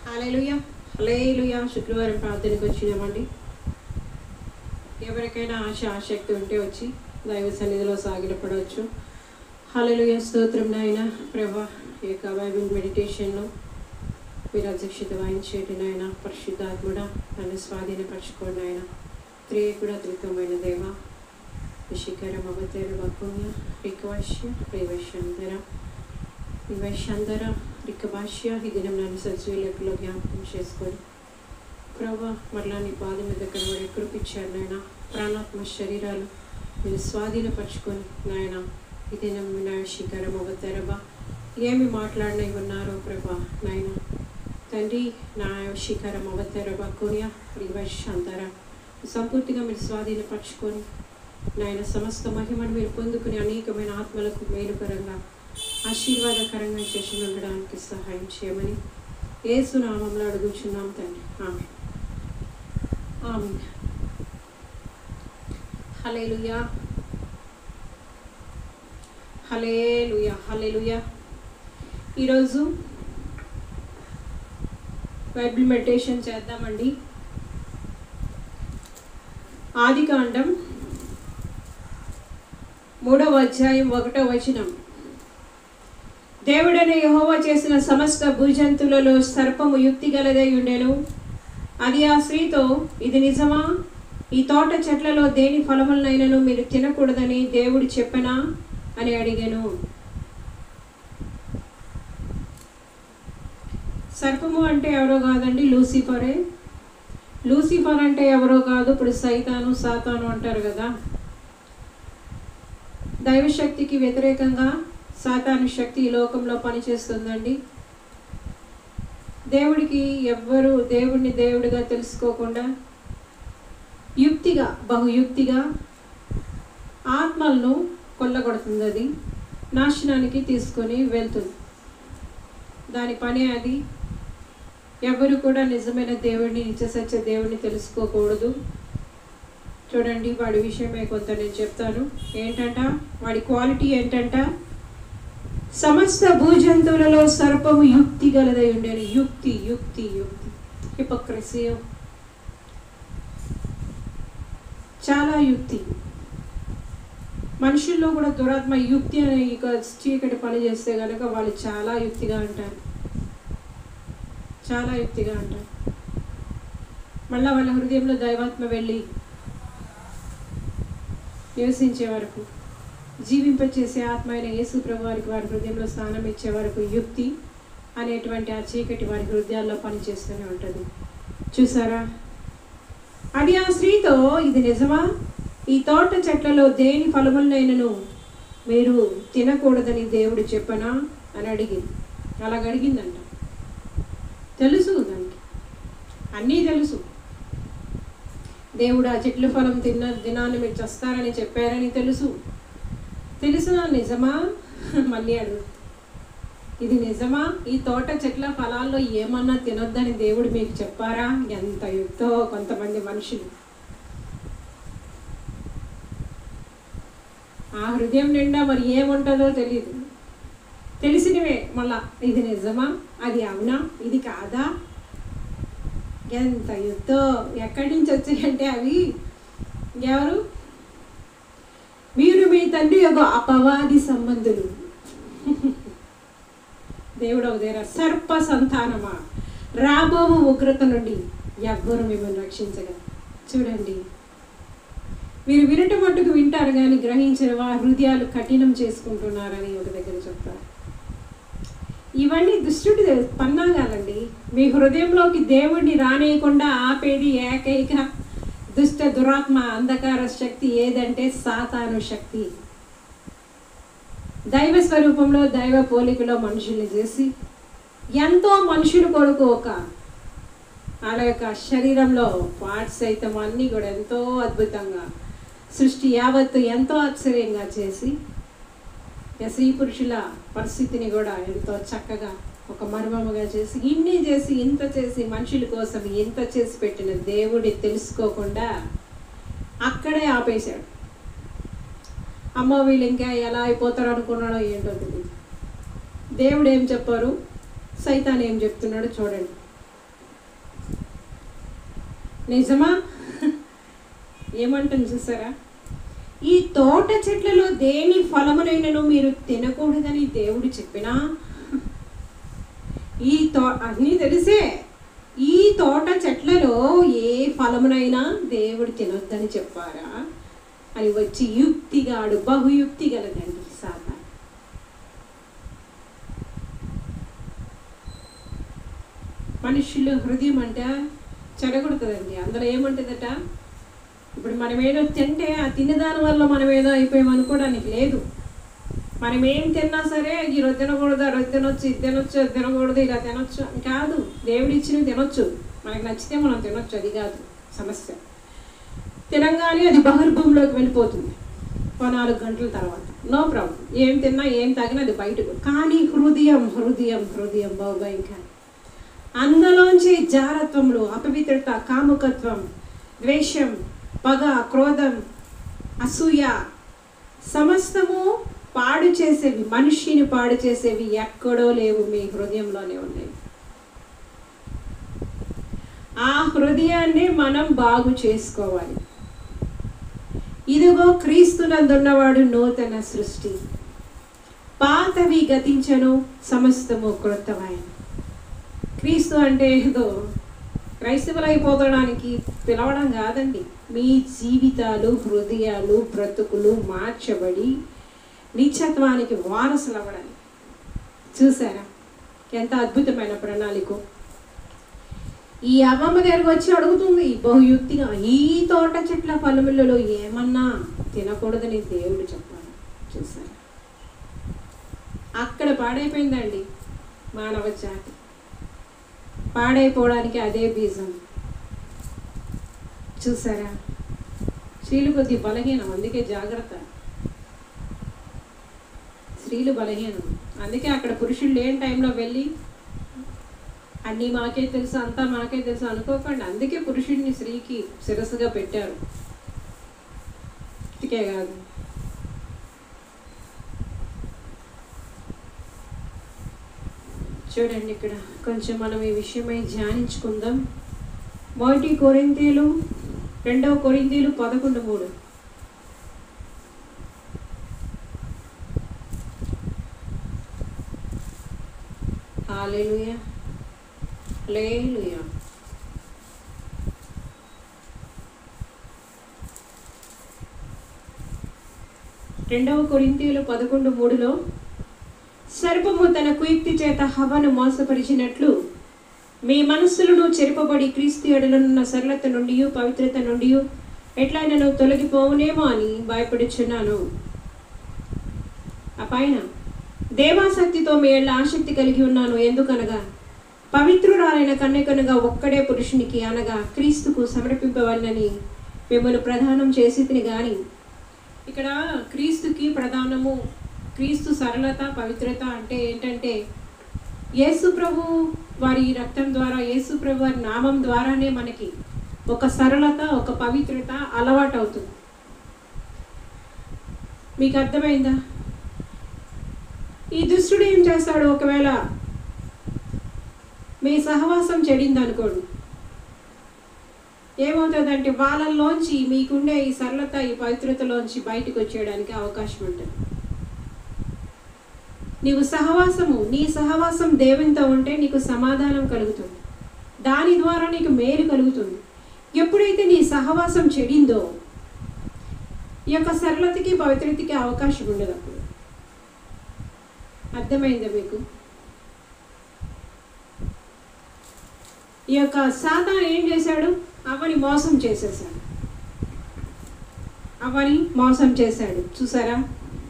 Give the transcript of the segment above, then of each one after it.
Hallelujah hallelujah శుక్రవారం ప్రార్థనకు వచ్చినామండి ఎవరికైనా ఆశ ఆసక్తి ఉంటే వచ్చి దైవ సన్నిధిలో సాగిలపడవచ్చు హలేలుయ స్తోత్రం నాయన ప్రభా ఈ యొక్క బైబిల్ మెడిటేషన్లో మీరు అధ్యక్షత వహించేటి నాయన పరిశుద్ధాత్ముడ నన్ను స్వాధీనపరచుకోండి ఆయన త్రియేకుడ త్రికమైన దేవ విషికరం అవతేరు వకున్య రికవాష్య ప్రేవశంధర వివశంధర రికభాష్య ఈ దినం నన్ను సజీవులకులో జ్ఞాపకం చేసుకొని ప్రభా మరలా నీ పాదం దగ్గర వాడు ఎక్కడికిచ్చాడు నాయన ప్రాణాత్మ శరీరాలు మీరు స్వాధీనపరచుకొని నాయన ఈ దినం నా శిఖరం అవతరబా ఏమి మాట్లాడినవి ఉన్నారో ప్రభా నాయన తండ్రి నా శిఖరం అవతరబా కొనియా రివశంధర సంపూర్తిగా మీరు స్వాధీనపరచుకొని నాయన సమస్త మహిమను మీరు పొందుకుని అనేకమైన ఆత్మలకు మేలుకరంగా ఆశీర్వాదకరంగా చేసి ఉండడానికి సహాయం చేయమని ఏసు నామంలో అడుగుచున్నాం తండ్రి ఆమె ఆమె హలేలుయా హలేలుయా హలేలుయా ఈరోజు బైబిల్ మెడిటేషన్ చేద్దామండి ఆది కాండం మూడవ అధ్యాయం ఒకటో వచనం దేవుడైన యెహోవా చేసిన సమస్త భూజంతువులలో సర్పము యుక్తి గలదై ఉండెను అది ఆ స్త్రీతో ఇది నిజమా ఈ తోట చెట్లలో దేని ఫలములనైనను మీరు తినకూడదని దేవుడు చెప్పనా అని అడిగాను సర్పము అంటే ఎవరో కాదండి లూసిఫరే లూసిఫర్ అంటే ఎవరో కాదు ఇప్పుడు సైతాను సాతాను అంటారు కదా దైవశక్తికి వ్యతిరేకంగా సాతాను శక్తి ఈ లోకంలో పనిచేస్తుందండి దేవుడికి ఎవ్వరు దేవుడిని దేవుడిగా తెలుసుకోకుండా యుక్తిగా బహుయుక్తిగా ఆత్మలను కొల్లగొడుతుంది అది నాశనానికి తీసుకొని వెళ్తుంది దాని పని అది ఎవరు కూడా నిజమైన దేవుడిని నిత్యసత్య దేవుడిని తెలుసుకోకూడదు చూడండి వాడి విషయమే కొంత నేను చెప్తాను ఏంటంట వాడి క్వాలిటీ ఏంటంట సమస్త భూజంతువులలో సర్పము యుక్తి గలదై ఉండేది యుక్తి యుక్తి యుక్తి హిపోక్రసీ చాలా యుక్తి మనుషుల్లో కూడా దురాత్మ యుక్తి అనే ఇక చీకటి పని చేస్తే కనుక వాళ్ళు చాలా యుక్తిగా అంటారు చాలా యుక్తిగా అంటారు మళ్ళా వాళ్ళ హృదయంలో దైవాత్మ వెళ్ళి నివసించే వరకు జీవింపచేసే ఆత్మ అయిన యేసు ప్రభు వారికి వారి హృదయంలో స్థానం ఇచ్చే వరకు యుక్తి అనేటువంటి ఆ చీకటి వారి హృదయాల్లో పనిచేస్తూనే ఉంటుంది చూసారా అది ఆ స్త్రీతో ఇది నిజమా ఈ తోట చెట్లలో దేని ఫలములనైనను మీరు తినకూడదని దేవుడు చెప్పనా అని అడిగింది అలాగ అడిగిందంట తెలుసు దానికి అన్నీ తెలుసు దేవుడు ఆ చెట్ల ఫలం తిన్న దినాన్ని మీరు చస్తారని చెప్పారని తెలుసు తెలుసునా నిజమా మళ్ళీ అడుగు ఇది నిజమా ఈ తోట చెట్ల ఫలాల్లో ఏమన్నా తినొద్దని దేవుడు మీకు చెప్పారా ఎంత యుక్తో కొంతమంది మనుషులు ఆ హృదయం నిండా మరి ఏముంటుందో తెలియదు తెలిసినవే మళ్ళా ఇది నిజమా అది అవునా ఇది కాదా ఎంత యుద్ధో ఎక్కడి నుంచి వచ్చాయంటే అవి ఎవరు మీరు మీ తండ్రి యొక్క అపవాది సంబంధులు దేవుడు ఒక దగ్గర సర్ప సంతానమా రాబో ఉగ్రత నుండి ఎవ్వరు మిమ్మల్ని రక్షించగలరు చూడండి మీరు వినటం మట్టుకు వింటారు కానీ గ్రహించిన వా హృదయాలు కఠినం చేసుకుంటున్నారని ఒక దగ్గర చెప్తారు ఇవన్నీ దుష్టుడి పన్నాగాలండి మీ హృదయంలోకి దేవుడిని రానేయకుండా ఆపేది ఏకైక దుష్ట దురాత్మ అంధకార శక్తి ఏదంటే సాతాను శక్తి దైవ స్వరూపంలో దైవ పోలికలో మనుషుల్ని చేసి ఎంతో మనుషులు కొడుకు ఒక వాళ్ళ యొక్క శరీరంలో పార్ట్స్ సైతం అన్నీ కూడా ఎంతో అద్భుతంగా సృష్టి యావత్తు ఎంతో ఆశ్చర్యంగా చేసి స్త్రీ పురుషుల పరిస్థితిని కూడా ఎంతో చక్కగా ఒక మర్మముగా చేసి ఇన్ని చేసి ఇంత చేసి మనుషుల కోసం ఇంత చేసి పెట్టిన దేవుడి తెలుసుకోకుండా అక్కడే ఆపేశాడు అమ్మ వీళ్ళు ఇంకా ఎలా అయిపోతారు అనుకున్నాడో ఏంటో తెలియదు దేవుడు ఏం చెప్పారు సైతాన్ ఏం చెప్తున్నాడో చూడండి నిజమా ఏమంటుంది చూసారా ఈ తోట చెట్లలో దేని ఫలమునైనను మీరు తినకూడదని దేవుడు చెప్పినా ఈ తో అన్నీ తెలిసే ఈ తోట చెట్లలో ఏ ఫలమునైనా దేవుడు తినొద్దని చెప్పారా అని వచ్చి యుక్తిగాడు బహుయుక్తి గలదండి సాధన మనుషుల హృదయం అంట చెడగొడుతుందండి అందులో ఏముంటుందట ఇప్పుడు మనం ఏదో తింటే ఆ తినేదాని వల్ల మనం ఏదో అయిపోయాం అనుకోవడానికి లేదు మనం ఏం తిన్నా సరే ఈ రోజు తినకూడదు ఆ రోజు తినొచ్చు ఇది తినొచ్చు అది తినకూడదు ఇలా తినొచ్చు అని కాదు దేవుడు ఇచ్చినవి తినొచ్చు మనకు నచ్చితే మనం తినొచ్చు అది కాదు సమస్య తినంగానే అది బహిర్భూమిలోకి వెళ్ళిపోతుంది ఓ నాలుగు గంటల తర్వాత నో ప్రాబ్లం ఏం తిన్నా ఏం తాగినా అది బయటకు కానీ హృదయం హృదయం హృదయం భయంకరం అందులోంచి జారత్వములు అపవిత్రత కాముకత్వం ద్వేషం పగ క్రోధం అసూయ సమస్తము పాడు చేసేవి మనిషిని పాడు చేసేవి ఎక్కడో లేవు మీ హృదయంలోనే ఉన్నాయి ఆ హృదయాన్ని మనం బాగు చేసుకోవాలి ఇదిగో క్రీస్తునందున్నవాడు నూతన సృష్టి పాతవి గతించను సమస్తము క్రొత్తమైన క్రీస్తు అంటే ఏదో క్రైస్తవులైపోతడానికి పిలవడం కాదండి మీ జీవితాలు హృదయాలు బ్రతుకులు మార్చబడి నిత్యత్వానికి వారసులు అవ్వడానికి చూసారా ఎంత అద్భుతమైన ప్రణాళిక ఈ అమ్మమ్మ దగ్గరకు వచ్చి అడుగుతుంది బహుయుక్తిగా ఈ తోట చెట్ల ఫలములలో ఏమన్నా తినకూడదని దేవుడు చెప్పాలి చూసారా అక్కడ పాడైపోయిందండి మానవ జాతి పాడైపోవడానికి అదే బీజం చూసారా స్త్రీలు కొద్ది బలహీనం అందుకే జాగ్రత్త స్త్రీలు బలహీనం అందుకే అక్కడ పురుషులు లేని టైంలో వెళ్ళి అన్నీ మాకే తెలుసు అంతా మాకే తెలుసు అనుకోకండి అందుకే పురుషుడిని స్త్రీకి శిరస్సుగా పెట్టారు అందుకే కాదు చూడండి ఇక్కడ కొంచెం మనం ఈ విషయమై ధ్యానించుకుందాం మొదటి కొరింతీలు రెండవ కొరింతీలు పదకొండు మూడు హాలేలుయా హల్లెలూయా రెండవ కొరింతీయులు పదకొండు మూడులో సర్పము తన కుయుక్తి చేత హవను మోసపరిచినట్లు మీ మనస్సులను చెరపబడి క్రీస్తు ఎడలనున్న సరళత నుండి పవిత్రత నుండి ఎట్లయినను తొలగిపోవునేమో అని భయపడుచున్నాను ఆ పైన దేవాసక్తితో మీ ఏళ్ళ ఆసక్తి కలిగి ఉన్నాను ఎందుకనగా పవిత్రురాలైన కన్యకనుగా ఒక్కడే పురుషునికి అనగా క్రీస్తుకు సమర్పింపవలనని మిమ్మల్ని ప్రదానం చేసి తిని గాని ఇక్కడ క్రీస్తుకి ప్రధానము క్రీస్తు సరళత పవిత్రత అంటే ఏంటంటే యేసు ప్రభు వారి రక్తం ద్వారా యేసు ప్రభు వారి నామం ద్వారానే మనకి ఒక సరళత ఒక పవిత్రత అలవాటు అవుతుంది మీకు అర్థమైందా ఈ దుష్టుడు ఏం చేస్తాడు ఒకవేళ మీ సహవాసం చెడింది అనుకోండి ఏమవుతుందంటే వాళ్ళల్లోంచి మీకుండే ఈ సరళత ఈ పవిత్రతలోంచి బయటకు వచ్చేయడానికి అవకాశం ఉంటుంది నీవు సహవాసము నీ సహవాసం దేవునితో ఉంటే నీకు సమాధానం కలుగుతుంది దాని ద్వారా నీకు మేలు కలుగుతుంది ఎప్పుడైతే నీ సహవాసం చెడిందో ఈ యొక్క సరళతకి పవిత్రతకి అవకాశం ఉండదు అప్పుడు అర్థమైందా మీకు ఈ యొక్క సాతాన్ ఏం చేశాడు అవని మోసం చేసేసాడు అవని మోసం చేశాడు చూసారా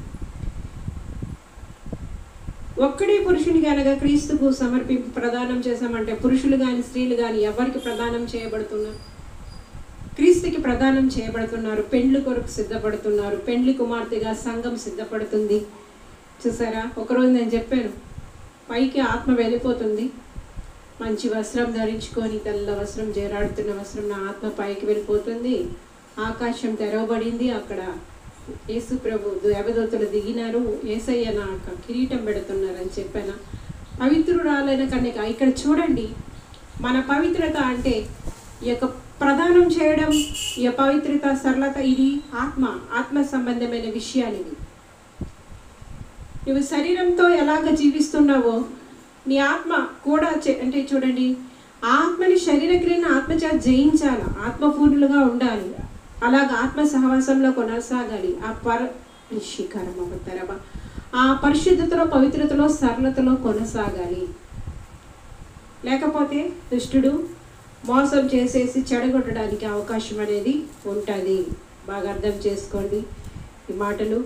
ఒక్కడే పురుషునికి అనగా క్రీస్తుకు సమర్పింపు ప్రదానం చేశామంటే పురుషులు కానీ స్త్రీలు కానీ ఎవరికి ప్రదానం చేయబడుతున్నారు క్రీస్తుకి ప్రదానం చేయబడుతున్నారు పెండ్లి కొరకు సిద్ధపడుతున్నారు పెండ్లి కుమార్తెగా సంఘం సిద్ధపడుతుంది చూసారా ఒకరోజు నేను చెప్పాను పైకి ఆత్మ వెళ్ళిపోతుంది మంచి వస్త్రం ధరించుకొని తెల్ల వస్త్రం జేరాడుతున్న వస్త్రం నా ఆత్మ పైకి వెళ్ళిపోతుంది ఆకాశం తెరవబడింది అక్కడ యేసు ప్రభు దేవదూతలు దిగినారు ఏసయ్య నాకు కిరీటం పెడుతున్నారు అని చెప్పాను పవిత్రురాలైన కన్యక ఇక్కడ చూడండి మన పవిత్రత అంటే ఈ యొక్క ప్రదానం చేయడం ఈ పవిత్రత సరళత ఇది ఆత్మ ఆత్మ సంబంధమైన విషయాలు ఇవి నువ్వు శరీరంతో ఎలాగ జీవిస్తున్నావో నీ ఆత్మ కూడా చే- అంటే చూడండి ఆత్మని శరీర క్రియను ఆత్మచేత జయించాలి ఆత్మపూర్ణులుగా ఉండాలి అలాగ ఆత్మ సహవాసంలో కొనసాగాలి ఆ పర ఋషికరం అవతారమా ఆ పరిశుద్ధతలో పవిత్రతలో సరళతలో కొనసాగాలి లేకపోతే దుష్టుడు మోసం చేసేసి చెడగొట్టడానికి అవకాశం అనేది ఉంటుంది బాగా అర్థం చేసుకోండి ఈ మాటలు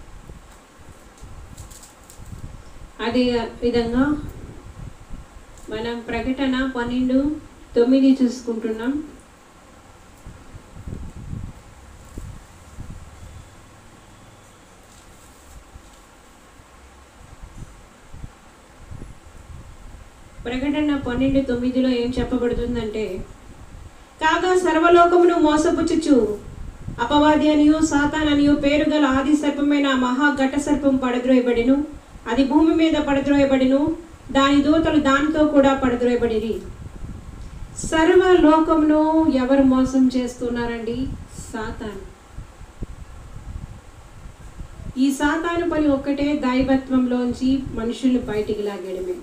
అదే విధంగా మనం ప్రకటన పన్నెండు తొమ్మిది చూసుకుంటున్నాం ప్రకటన పన్నెండు తొమ్మిదిలో ఏం చెప్పబడుతుందంటే కాగా సర్వలోకమును మోసపుచ్చుచు అపవాది అనియు సాతాన్ అనియు పేరు గల ఆది సర్పమైన ఆ మహా ఘట సర్పం పడద్రోయబడిను అది భూమి మీద పడద్రోయబడిను దాని దూతలు దానితో కూడా పడద్రోయబడిరి సర్వలోకమును ఎవరు మోసం చేస్తున్నారండి సాతాన్ ఈ సాతాను పని ఒక్కటే దైవత్వంలోంచి మనుషుల్ని బయటికి లాగడమే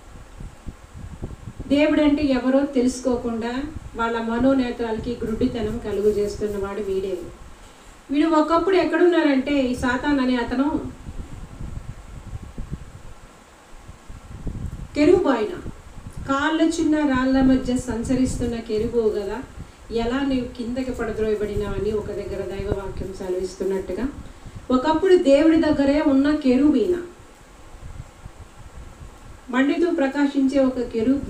దేవుడు అంటే ఎవరో తెలుసుకోకుండా వాళ్ళ మనోనేత్రాలకి గ్రుడ్డితనం కలుగు చేస్తున్నవాడు వీడే వీడు ఒకప్పుడు ఎక్కడున్నారంటే ఈ సాతాన్ అనే అతను కెరుబు ఆయన కాళ్ళ చిన్న రాళ్ళ మధ్య సంచరిస్తున్న కెరుబు కదా ఎలా నీవు కిందకి పడద్రోయబడినావని ఒక దగ్గర దైవవాక్యం సెలవిస్తున్నట్టుగా ఒకప్పుడు దేవుడి దగ్గరే ఉన్న కెరుబీన మండితో ప్రకాశించే ఒక కెరుబు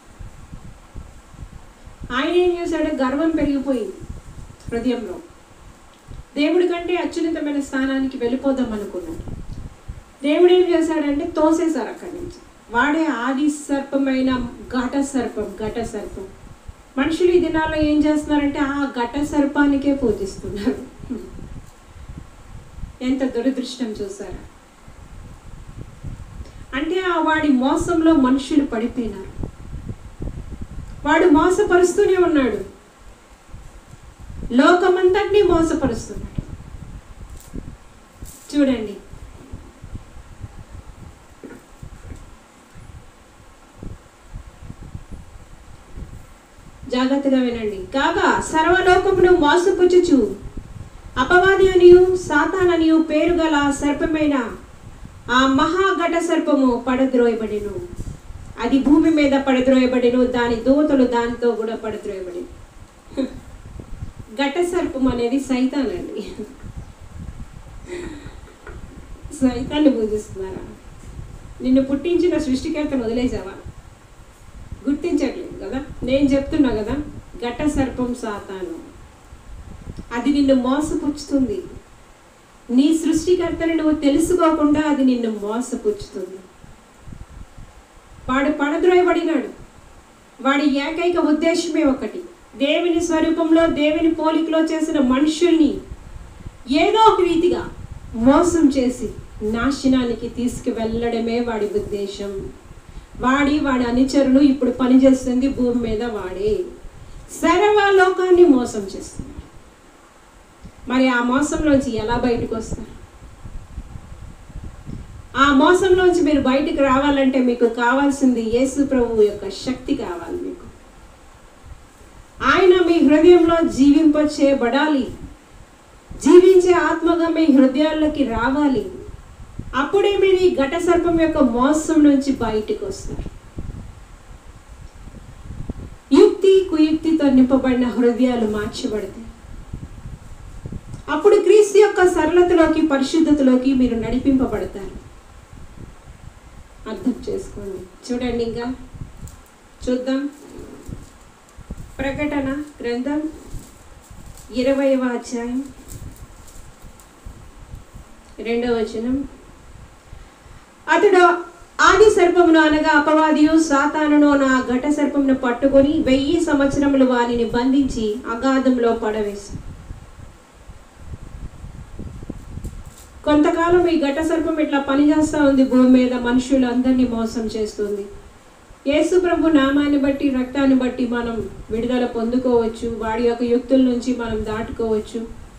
ఆయన ఏం చేశాడు గర్వం పెరిగిపోయింది హృదయంలో దేవుడి కంటే అత్యున్నతమైన స్థానానికి వెళ్ళిపోదాం అనుకున్నాడు దేవుడు ఏం చేశాడంటే తోసేశారు అక్కడి నుంచి వాడే ఆది సర్పమైన ఘట సర్పం ఘట సర్పం మనుషులు ఈ దినాల్లో ఏం చేస్తున్నారంటే ఆ ఘట సర్పానికే పూజిస్తున్నారు ఎంత దురదృష్టం చూసారా అంటే ఆ వాడి మోసంలో మనుషులు పడిపోయినారు వాడు మోసపరుస్తూనే ఉన్నాడు లోకమంతటినీ మోసపరుస్తున్నాడు చూడండి జాగ్రత్తగా వినండి కాగా సర్వలోకమును మోసపుచ్చుచు అపవాది అనియు సాతాన్ అనియు పేరు గల సర్పమైన ఆ మహాఘట సర్పము పడద్రోయబడిను అది భూమి మీద పడద్రోయబడిను దాని దూతలు దానితో కూడా పడద్రోయబడి ఘట సర్పం అనేది సైతాన్ అండి సైతాన్ని పూజిస్తున్నారా నిన్ను పుట్టించిన సృష్టికర్తను వదిలేసావా గుర్తించట్లేదు కదా నేను చెప్తున్నా కదా ఘట సర్పం సాతాను అది నిన్ను మోసపుచ్చుతుంది నీ సృష్టికర్తని నువ్వు తెలుసుకోకుండా అది నిన్ను మోసపుచ్చుతుంది వాడు పడద్రోయబడినాడు వాడి ఏకైక ఉద్దేశమే ఒకటి దేవుని స్వరూపంలో దేవుని పోలికలో చేసిన మనుషుల్ని ఏదో ఒక రీతిగా మోసం చేసి నాశనానికి తీసుకువెళ్ళడమే వాడి ఉద్దేశం వాడి వాడి అనుచరులు ఇప్పుడు పనిచేస్తుంది భూమి మీద వాడే సర్వలోకాన్ని మోసం చేస్తున్నారు మరి ఆ మోసంలోంచి ఎలా బయటకు వస్తారు ఆ మోసంలోంచి మీరు బయటకు రావాలంటే మీకు కావాల్సింది యేసు ప్రభు యొక్క శక్తి కావాలి మీకు ఆయన మీ హృదయంలో జీవింప చేయబడాలి జీవించే ఆత్మగా మీ హృదయాల్లోకి రావాలి అప్పుడే మీరు ఈ ఘట సర్పం యొక్క మోసం నుంచి బయటకు వస్తారు యుక్తి కుయుక్తితో నింపబడిన హృదయాలు మార్చబడతాయి అప్పుడు క్రీస్తు యొక్క సరళతలోకి పరిశుద్ధతలోకి మీరు నడిపింపబడతారు అర్థం చేసుకోండి చూడండి ఇంకా చూద్దాం ప్రకటన గ్రంథం ఇరవైవ అధ్యాయం రెండవ వచనం అతడు ఆది సర్పమును అనగా అపవాదియు సాతానును నా ఘట సర్పమును పట్టుకొని వెయ్యి సంవత్సరములు వారిని బంధించి అగాధంలో పడవేసి కొంతకాలం ఈ ఘట సర్పం ఇట్లా పనిచేస్తూ ఉంది భూమి మీద మనుషులందరినీ మోసం చేస్తుంది యేసు ప్రభు నామాన్ని బట్టి రక్తాన్ని బట్టి మనం విడుదల పొందుకోవచ్చు వాడి యొక్క యుక్తుల నుంచి మనం దాటుకోవచ్చు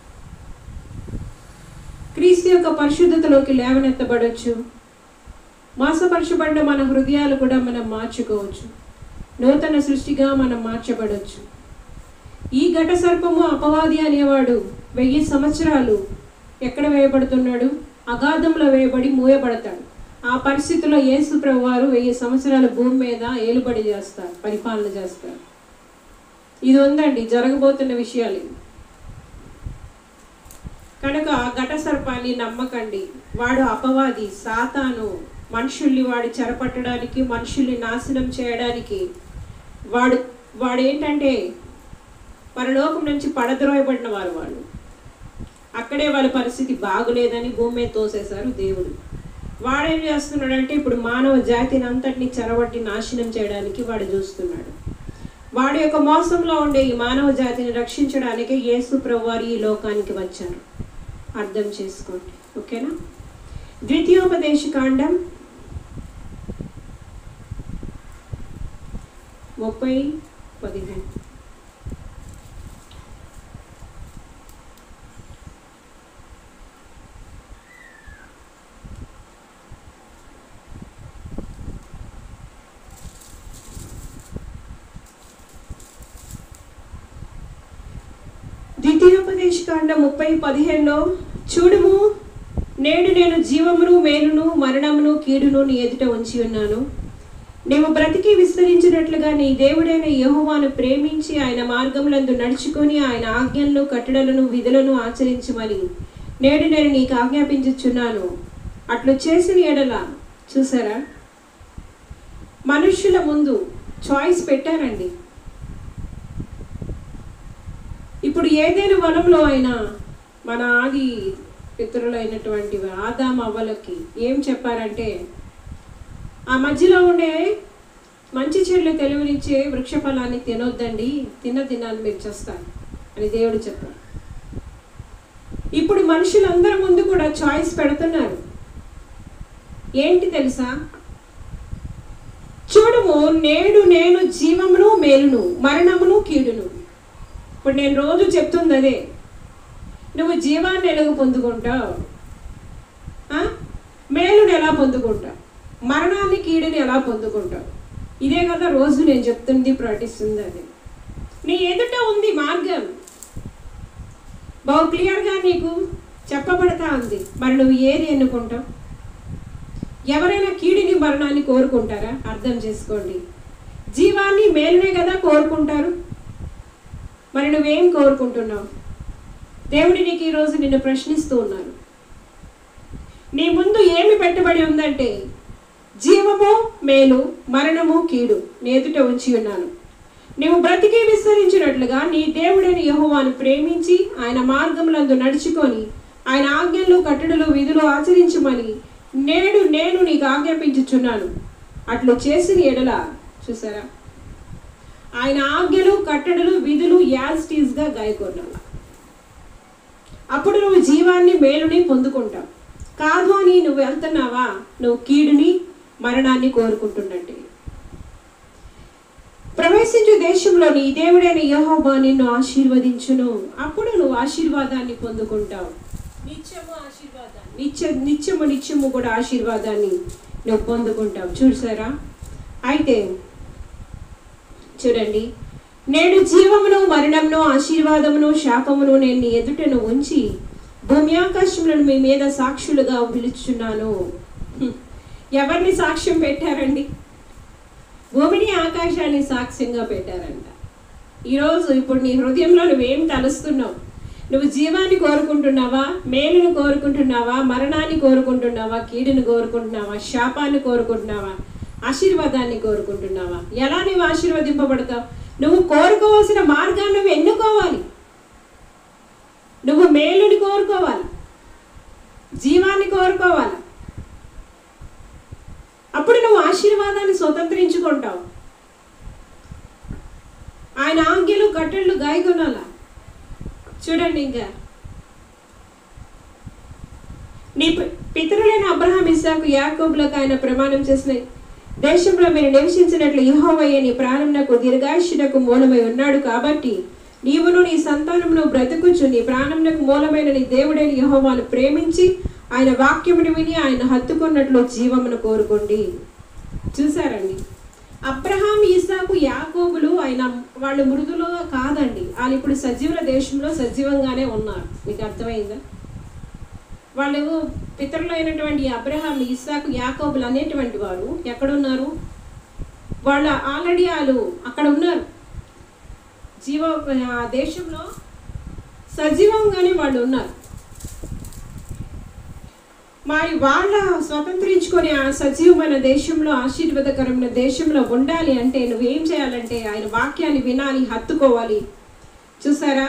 క్రీస్తు యొక్క పరిశుద్ధతలోకి లేవనెత్తబడవచ్చు మోసపరచబడిన మన హృదయాలు కూడా మనం మార్చుకోవచ్చు నూతన సృష్టిగా మనం మార్చబడవచ్చు ఈ ఘట సర్పము అపవాది అనేవాడు వెయ్యి సంవత్సరాలు ఎక్కడ వేయబడుతున్నాడు అగాధంలో వేయబడి మూయబడతాడు ఆ పరిస్థితిలో యేసు ప్రభు వారు వెయ్యి సంవత్సరాల భూమి మీద ఏలుబడి చేస్తారు పరిపాలన చేస్తారు ఇది ఉందండి జరగబోతున్న విషయాలు ఇవి. కనుక ఆ ఘట సర్పాన్ని నమ్మకండి వాడు అపవాది సాతాను మనుషుల్ని వాడు చెరపట్టడానికి మనుషుల్ని నాశనం చేయడానికి వాడు వాడు ఏంటంటే పరలోకం నుంచి పడద్రోయబడిన వారు వాళ్ళు అక్కడే వాళ్ళ పరిస్థితి బాగులేదని భూమి మీద తోసేశారు దేవుడు వాడేం చేస్తున్నాడంటే ఇప్పుడు మానవ జాతిని అంతటిని చెరబట్టి నాశనం చేయడానికి వాడు చూస్తున్నాడు వాడి యొక్క మోసంలో ఉండే ఈ మానవ జాతిని రక్షించడానికి యేసు ప్రభువారు ఈ లోకానికి వచ్చారు అర్థం చేసుకోండి ఓకేనా ద్వితీయోపదేశ కాండం ముప్పై పదిహేను ద్వితీయోపదేశ కాండం ముప్పై పదిహేనులో చూడుము నేడు నేను జీవమును మేలును మరణమును కీడును నీ ఎదుట ఉంచి ఉన్నాను నీవు బ్రతికి విస్తరించినట్లుగా నీ దేవుడైన యెహోవాను ప్రేమించి ఆయన మార్గములందు నడుచుకొని ఆయన ఆజ్ఞలను కట్టడలను విధులను ఆచరించమని నేడు నేను నీకు ఆజ్ఞాపించుచున్నాను అట్లు చేసిన ఎడల చూసారా మనుష్యుల ముందు చాయిస్ పెట్టారండి ఇప్పుడు ఏదైనా వనంలో అయినా మన ఆది పితరులైనటువంటి ఆదాం అవ్వలకి ఏం చెప్పారంటే ఆ మధ్యలో ఉండే మంచి చెట్లు తెలివినిచ్చే వృక్ష ఫలాన్ని తినొద్దండి తిన్న తిన్నాను మీరు చేస్తారు అని దేవుడు చెప్పారు ఇప్పుడు మనుషులందరి ముందు కూడా చాయిస్ పెడుతున్నారు ఏంటి తెలుసా చూడము నేడు నేను జీవమును మేలును మరణమును కీడును ఇప్పుడు నేను రోజు చెప్తుంది అదే నువ్వు జీవాన్ని ఎలాగ పొందుకుంటావు ఆ? మేలుని ఎలా పొందుకుంటావు మరణాన్ని కీడుని ఎలా పొందుకుంటావు ఇదే కదా రోజు నేను చెప్తుంది ప్రకటిస్తుంది అది నీ ఎదుట ఉంది మార్గం బాగు క్లియర్గా నీకు చెప్పబడతా ఉంది మరి నువ్వు ఏది ఎన్నుకుంటావు ఎవరైనా కీడిని మరణాన్ని కోరుకుంటారా అర్థం చేసుకోండి జీవాన్ని మేలునే కదా కోరుకుంటారు మరి నువ్వేం కోరుకుంటున్నావు దేవుడి నీకు ఈరోజు నిన్ను ప్రశ్నిస్తూ ఉన్నాను నీ ముందు ఏమి పెట్టబడి ఉందంటే జీవము మేలు మరణము కీడు నీ ఎదుట ఉంచి ఉన్నాను నీవు బ్రతికి విస్తరించినట్లుగా నీ దేవుడైన యెహోవాను ప్రేమించి ఆయన మార్గములందు నడుచుకొని ఆయన ఆజ్ఞలు కట్టడలు విధులు ఆచరించమని నేడు నేను నీకు ఆజ్ఞాపించుచున్నాను అట్లు చేసిన ఎడల చూసారా ఆయన ఆజ్ఞలు కట్టడలు విధులు యాజ్టీస్గా గాయకొన్నాను అప్పుడు నువ్వు జీవాన్ని మేలుని పొందుకుంటావు కాదు అని నువ్వు వెళ్తున్నావా నువ్వు కీడుని మరణాన్ని కోరుకుంటున్నట్టే ప్రవేశించు దేశంలో నీ దేవుడైన యెహోవా నిన్ను ఆశీర్వదించును అప్పుడు నువ్వు ఆశీర్వాదాన్ని పొందుకుంటావు నిత్యము ఆశీర్వాదాన్ని నిత్య నిత్యము నిత్యము కూడా ఆశీర్వాదాన్ని నువ్వు పొందుకుంటావు చూసారా అయితే చూడండి నేడు జీవమును మరణమును ఆశీర్వాదమును శాపమును నేను నీ ఎదుటను ఉంచి భూమి ఆకాశములను మీ మీద సాక్షులుగా పిలుచున్నాను హ్మ్. ఎవరిని సాక్ష్యం పెట్టారండి భూమిని ఆకాశాన్ని సాక్ష్యంగా పెట్టారంట ఈరోజు ఇప్పుడు నీ హృదయంలో నువ్వేం తలుస్తున్నావు నువ్వు జీవాన్ని కోరుకుంటున్నావా మేలును కోరుకుంటున్నావా మరణాన్ని కోరుకుంటున్నావా కీడుని కోరుకుంటున్నావా శాపాన్ని కోరుకుంటున్నావా ఆశీర్వాదాన్ని కోరుకుంటున్నావా ఎలా నువ్వు ఆశీర్వదింపబడతావు నువ్వు కోరుకోవాల్సిన మార్గాన్ని నువ్వు ఎన్నుకోవాలి నువ్వు మేలుని కోరుకోవాలి జీవాన్ని కోరుకోవాలి అప్పుడు నువ్వు ఆశీర్వాదాన్ని స్వతంత్రించుకుంటావు ఆయన ఆజ్ఞలు కట్టళ్ళు గాయకొనాల చూడండి ఇంకా నీ పి- పితరులైన అబ్రహాం ఇస్సాకు యాకోబులకు ఆయన ప్రమాణం చేసిన దేశంలో మీరు నివసించినట్లు యెహోవయ్య నీ ప్రాణమునకు దీర్ఘాయుష్యునకు మూలమై ఉన్నాడు కాబట్టి నీవును నీ సంతానమును బ్రతుకుచు నీ ప్రాణమునకు మూలమైన నీ దేవుడైన యెహోవాను ప్రేమించి ఆయన వాక్యమును విని ఆయన హత్తుకున్నట్లు జీవమును కోరుకోండి చూసారండి అబ్రహాం ఈసాకు యాకోబులు ఆయన వాళ్ళు మృదులో కాదండి వాళ్ళు ఇప్పుడు సజీవుల దేశంలో సజీవంగానే ఉన్నారు మీకు అర్థమైందా వాళ్ళు పితరులు అయినటువంటి అబ్రహాం ఇస్సాకు యాకోబులు అనేటువంటి వారు ఎక్కడున్నారు వాళ్ళ ఆల్రెడీ వాళ్ళు అక్కడ ఉన్నారు జీవ ఆ దేశంలో సజీవంగానే వాళ్ళు ఉన్నారు మరి వాళ్ళ స్వతంత్రించుకొని ఆ సజీవమైన దేశంలో ఆశీర్వాదకరమైన దేశంలో ఉండాలి అంటే నువ్వేం చేయాలంటే ఆయన వాక్యాన్ని వినాలి హత్తుకోవాలి చూసారా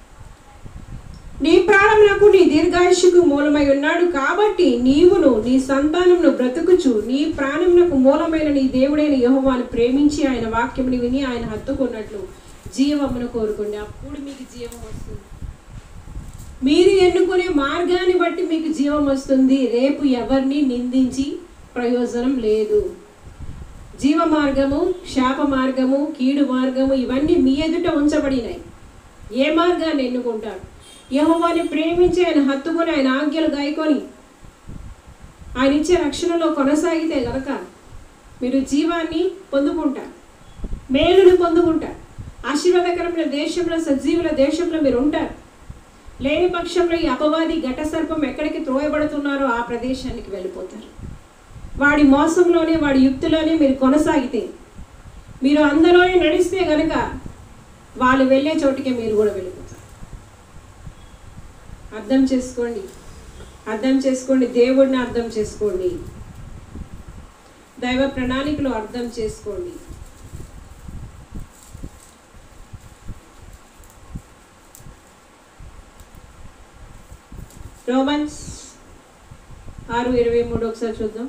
నీ ప్రాణమునకు నీ దీర్ఘాయుషుకు మూలమై ఉన్నాడు కాబట్టి నీవును నీ సంతానమును బ్రతుకుచు నీ ప్రాణమునకు మూలమైన నీ దేవుడైన యెహోవాను ప్రేమించి ఆయన వాక్యముని విని ఆయన హత్తుకున్నట్లు జీవమును కోరుకోండి అప్పుడు మీకు జీవం వస్తుంది మీరు ఎన్నుకునే మార్గాన్ని బట్టి మీకు జీవం వస్తుంది రేపు ఎవరిని నిందించి ప్రయోజనం లేదు జీవ మార్గము శాప మార్గము కీడు మార్గము ఇవన్నీ మీ ఎదుట ఉంచబడినాయి ఏ మార్గాన్ని ఎన్నుకుంటారు యెహోవాని ప్రేమించి ఆయన హత్తుకొని ఆయన ఆజ్ఞలు గాయకొని ఆయన ఇచ్చే రక్షణలో కొనసాగితే గనక మీరు జీవాన్ని పొందుకుంటారు మేలును పొందుకుంటారు ఆశీర్వాదకరమైన దేశంలో సజీవుల దేశంలో మీరు ఉంటారు లేని పక్షంలో ఈ అపవాది ఘట సర్పం ఎక్కడికి త్రోయబడుతున్నారో ఆ ప్రదేశానికి వెళ్ళిపోతారు వాడి మోసంలోనే వాడి యుక్తిలోనే మీరు కొనసాగితే మీరు అందులోనే నడిస్తే గనక వాళ్ళు వెళ్ళే చోటికే మీరు కూడా వెళ్ళిపోతారు అర్థం చేసుకోండి అర్థం చేసుకోండి దేవుడిని అర్థం చేసుకోండి దైవ ప్రణాళికలు అర్థం చేసుకోండి రోమన్స్ ఆరు ఇరవై మూడు ఒకసారి చూద్దాం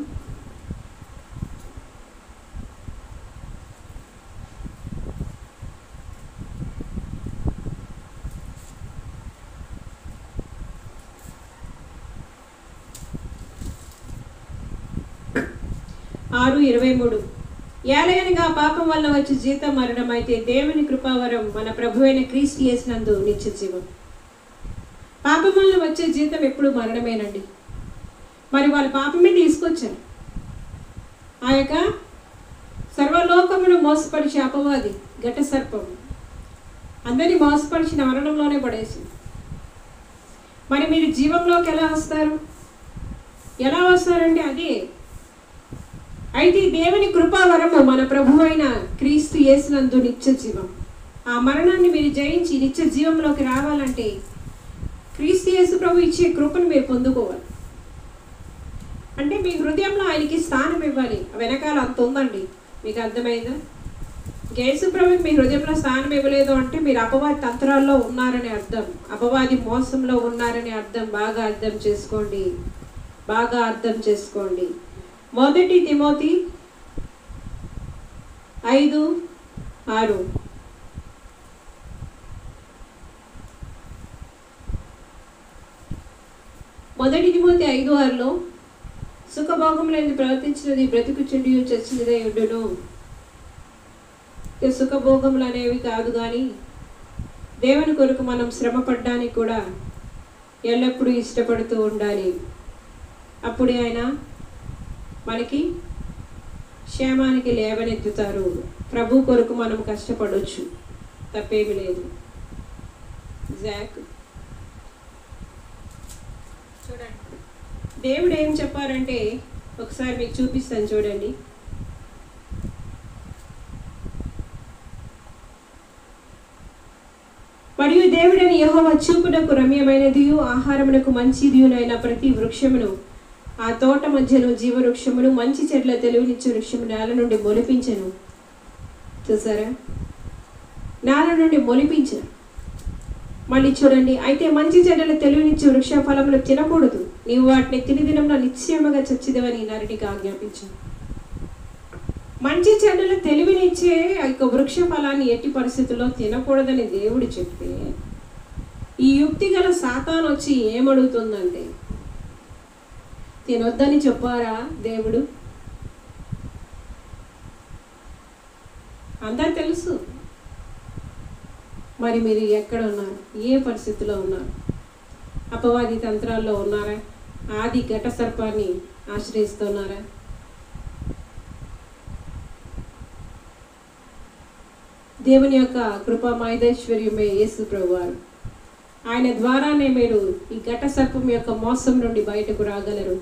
ఆరు ఇరవై మూడు ఏలయనగా పాపం వల్ల వచ్చి జీతం మరణం అయితే దేవుని కృపావరం మన ప్రభు అయిన క్రీస్తు చేసినందు నిత్య జీవం పాపం వల్ల వచ్చే జీతం ఎప్పుడు మరణమేనండి మరి వాళ్ళు పాపమే తీసుకొచ్చారు ఆ యొక్క సర్వలోకమును మోసపరిచే అపవాది ఘట సర్పం అందరినీ మోసపరిచిన మరణంలోనే పడేసింది మరి మీరు జీవంలోకి ఎలా వస్తారు ఎలా వస్తారంటే అదే అయితే దేవుని కృపావరము మన ప్రభు అయిన క్రీస్తు యేసునందు నిత్య జీవం ఆ మరణాన్ని మీరు జయించి నిత్య జీవంలోకి రావాలంటే క్రీస్తు యేసు ప్రభు ఇచ్చే కృపను మీరు పొందుకోవాలి అంటే మీ హృదయంలో ఆయనకి స్థానం ఇవ్వాలి వెనకాల అంత ఉందండి మీకు అర్థమైందా యేసు ప్రభుకి మీ హృదయంలో స్థానం ఇవ్వలేదు అంటే మీరు అపవాది తంత్రాల్లో ఉన్నారని అర్థం అపవాది మోసంలో ఉన్నారని అర్థం బాగా అర్థం చేసుకోండి బాగా అర్థం చేసుకోండి మొదటి తిమోతి ఐదు ఆరు మొదటి తిమోతి ఐదు ఆరులో సుఖభోగములని ప్రవర్తించినది బ్రతుకు చెడు చచ్చినదే ఉండును ఇక సుఖభోగములు అనేవి కాదు కానీ దేవుని కొరకు మనం శ్రమ పడ్డానికి కూడా ఎల్లప్పుడూ ఇష్టపడుతూ ఉండాలి అప్పుడే ఆయన మనకి క్షేమానికి లేవనెత్తుతారు ప్రభు కొరకు మనం కష్టపడవచ్చు తప్పేమి లేదు జాక్ చూడండి దేవుడు ఏం చెప్పారంటే ఒకసారి మీకు చూపిస్తాను చూడండి మరియు దేవుడని యెహోవ చూపునకు రమ్యమైనదియు ఆహారమునకు మంచిదియునైన ప్రతి వృక్షమును ఆ తోట మధ్యను జీవవృక్షమును మంచి చెట్ల తెలివినిచ్చే వృక్షము నేల నుండి మొలిపించను చూసారా నేల నుండి మొలిపించను మళ్ళీ చూడండి అయితే మంచి చెడ్డల తెలివినిచ్చే వృక్ష ఫలములు తినకూడదు నీవు వాటిని తిని దినంలో నిశ్చయముగా చచ్చిదవని నరుడికి ఆజ్ఞాపించాను మంచి చెడ్డల తెలివినిచ్చే ఆ యొక్క వృక్ష ఫలాన్ని ఎట్టి పరిస్థితుల్లో తినకూడదని దేవుడు చెప్తే ఈ యుక్తి గల సాతాన్ వచ్చి ఏమడుగుతుందంటే తినొద్దని చెప్పారా దేవుడు అందరు తెలుసు మరి మీరు ఎక్కడ ఉన్నారు ఏ పరిస్థితిలో ఉన్నారు అపవాది తంత్రాల్లో ఉన్నారా ఆది ఘట సర్పాన్ని ఆశ్రయిస్తున్నారా దేవుని యొక్క కృపా మైదైశ్వర్యమే యేసు ప్రభువారు ఆయన ద్వారానే మీరు ఈ ఘట సర్పం యొక్క మోసం నుండి బయటకు రాగలరు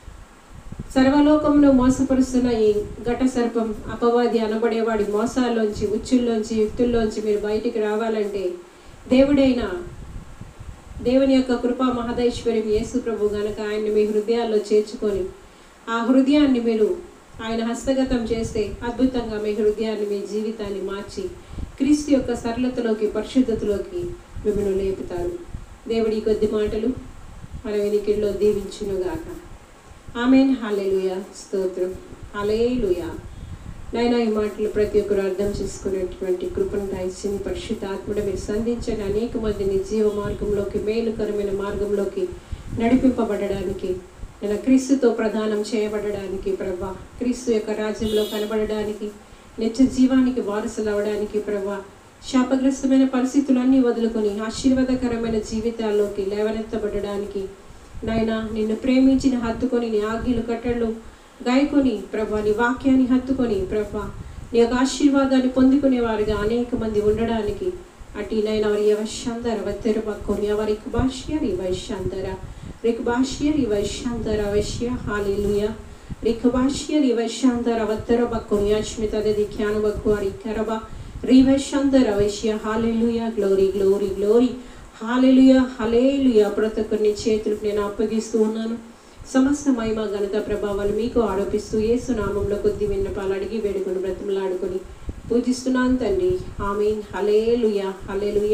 సర్వలోకమును మోసపరుస్తున్న ఈ ఘట సర్పం అపవాది అనబడేవాడి మోసాల్లోంచి ఉచ్చుల్లోంచి యుక్తుల్లోంచి మీరు బయటికి రావాలంటే దేవుడైన దేవుని యొక్క కృపా మహదైశ్వర్యం యేసు ప్రభు గనక ఆయన్ని మీ హృదయాల్లో చేర్చుకొని ఆ హృదయాన్ని మీరు ఆయన హస్తగతం చేస్తే అద్భుతంగా మీ హృదయాన్ని మీ జీవితాన్ని మార్చి క్రీస్తు యొక్క సరళతలోకి పరిశుద్ధతలోకి మిమ్మల్ని లేపుతారు దేవుడి ఈ కొద్ది మాటలు మన వెనికిడిలో దీవించునుగాక ఆమెన్ హాలేలుయ స్తోత్రం హలేలుయా నైనా ఈ మాటలు ప్రతి ఒక్కరు అర్థం చేసుకునేటువంటి కృపను దయచింది పరిశుద్ధ ఆత్మడ మీరు సంధించండి అనేక మందిని జీవ మార్గంలోకి మేలుకరమైన మార్గంలోకి నడిపింపబడడానికి నేను క్రీస్తుతో ప్రదానం చేయబడడానికి ప్రభా క్రీస్తు యొక్క రాజ్యంలో కనబడడానికి నిత్య జీవానికి వారసులు అవడానికి ప్రభా శాపగ్రస్తమైన పరిస్థితులన్నీ వదులుకొని ఆశీర్వాదకరమైన జీవితాల్లోకి లేవనెత్తబడడానికి నాయన నిన్ను ప్రేమించిన హత్తుకొని నీ ఆజ్ఞలు కట్టళ్ళు గాయకొని ప్రభా నీ వాక్యాన్ని హత్తుకొని ప్రభా నీ యొక్క ఆశీర్వాదాన్ని పొందుకునే వారిగా అనేక మంది ఉండడానికి అటు నైనా వారి యవశాంతర వత్తెర పక్కొని వారికి భాష్యరి వైశాంతర రిక్ భాష్యరి వైశాంతర వైశ్య హాలేలుయ రిక్ భాష్యరి వైశాంతర వత్తెర పక్కొని అశ్మిత దిఖ్యాను బక్కువారి కరబ రీవైశాంతర వైశ్య hallelujah glory glory glory hallelujah hallelujah ప్రతి ఒక్కరిని చేతులకు నేను అప్పగిస్తూ ఉన్నాను సమస్త మహిమ ఘనత ప్రభావాలు మీకు ఆరోపిస్తూ యేసు నామంలో కొద్ది విన్నపాలు అడిగి వేడుకొని బ్రతిమలాడుకొని పూజిస్తున్నాను తండ్రి amen hallelujah hallelujah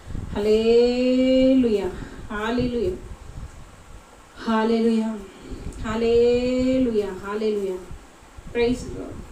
hallelujah hallelujah hallelujah hallelujah hallelujah praise lord